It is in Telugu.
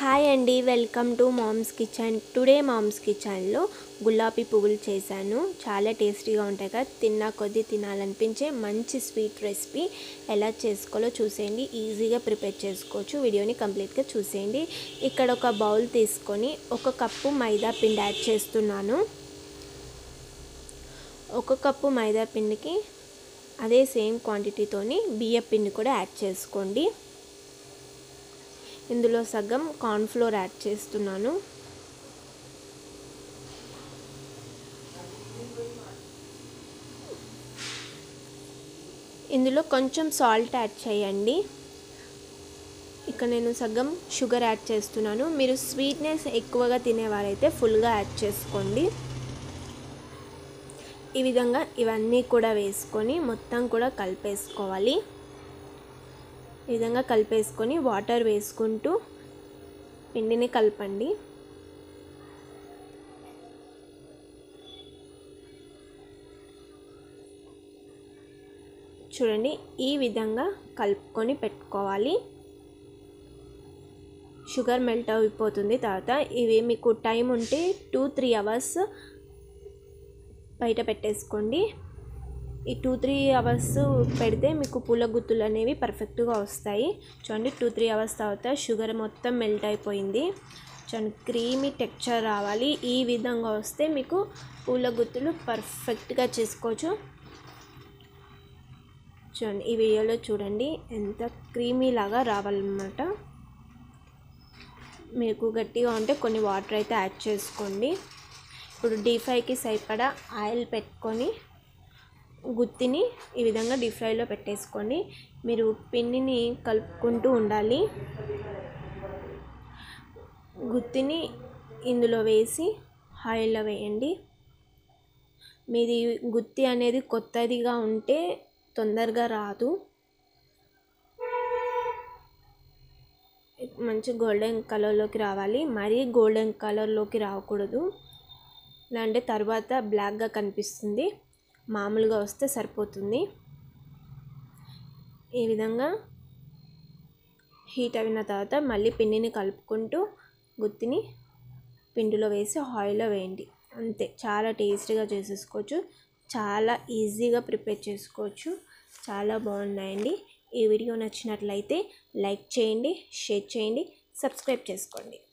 హాయ్ అండి welcome to mom's kitchen today mom's కిచెన్లో గులాబీ పువ్వులు చేశాను చాలా టేస్టీగా ఉంటాయి కదా తిన్నా కొద్దీ తినాలనిపించే మంచి స్వీట్ రెసిపీ ఎలా చేసుకోవాలో చూసేయండి ఈజీగా ప్రిపేర్ చేసుకోవచ్చు వీడియోని కంప్లీట్గా చూసేయండి ఇక్కడ ఒక బౌల్ తీసుకొని ఒక కప్పు మైదా పిండి యాడ్ చేస్తున్నాను ఒక కప్పు మైదా పిండికి అదే సేమ్ క్వాంటిటీతోని బియ్య పిండి కూడా యాడ్ చేసుకోండి ఇందులో సగం కార్న్ఫ్లోర్ యాడ్ చేస్తున్నాను ఇందులో కొంచెం సాల్ట్ యాడ్ చేయండి ఇక్కడ నేను సగం షుగర్ యాడ్ చేస్తున్నాను మీరు స్వీట్నెస్ ఎక్కువగా తినేవారైతే ఫుల్గా యాడ్ చేసుకోండి ఈ విధంగా ఇవన్నీ కూడా వేసుకొని మొత్తం కూడా కలిపేసుకోవాలి ఈ విధంగా కలిపేసుకొని వాటర్ వేసుకుంటూ పిండిని కలపండి చూడండి ఈ విధంగా కలుపుకొని పెట్టుకోవాలి షుగర్ మెల్ట్ అయిపోతుంది తర్వాత ఇవి మీకు టైం ఉంటే టూ త్రీ అవర్స్ బయట పెట్టేసుకోండి ఈ టూ త్రీ అవర్స్ పెడితే మీకు పూల గుత్తులు అనేవి పర్ఫెక్ట్గా వస్తాయి చూడండి టూ త్రీ అవర్స్ తర్వాత షుగర్ మొత్తం మెల్ట్ అయిపోయింది చూడండి క్రీమీ టెక్చర్ రావాలి ఈ విధంగా వస్తే మీకు పూల గుత్తులు పర్ఫెక్ట్గా చేసుకోవచ్చు చూడండి ఈ వీడియోలో చూడండి ఎంత క్రీమీ లాగా రావాలన్నమాట మీకు గట్టిగా ఉంటే కొన్ని వాటర్ అయితే యాడ్ చేసుకోండి ఇప్పుడు డీప్ ఫ్రైకి సరిపడా ఆయిల్ పెట్టుకొని గుత్తిని ఈ విధంగా డీప్ ఫ్రైలో పెట్టేసుకోండి మీరు పిండిని కలుపుకుంటూ ఉండాలి గుత్తిని ఇందులో వేసి ఆయిల్లో వేయండి మీది గుత్తి అనేది కొత్తదిగా ఉంటే తొందరగా రాదు మంచి గోల్డెన్ కలర్లోకి రావాలి మరీ గోల్డెన్ కలర్లోకి రాకూడదు లేదంటే తర్వాత బ్లాక్గా కనిపిస్తుంది మామూలుగా వస్తే సరిపోతుంది ఈ విధంగా హీట్ అయిన తర్వాత మళ్ళీ పిండిని కలుపుకుంటూ గుత్తిని పిండిలో వేసి ఆయిల్లో వేయండి అంతే చాలా టేస్టీగా చేసేసుకోవచ్చు చాలా ఈజీగా ప్రిపేర్ చేసుకోవచ్చు చాలా బాగున్నాయండి ఈ వీడియో నచ్చినట్లయితే లైక్ చేయండి షేర్ చేయండి సబ్స్క్రైబ్ చేసుకోండి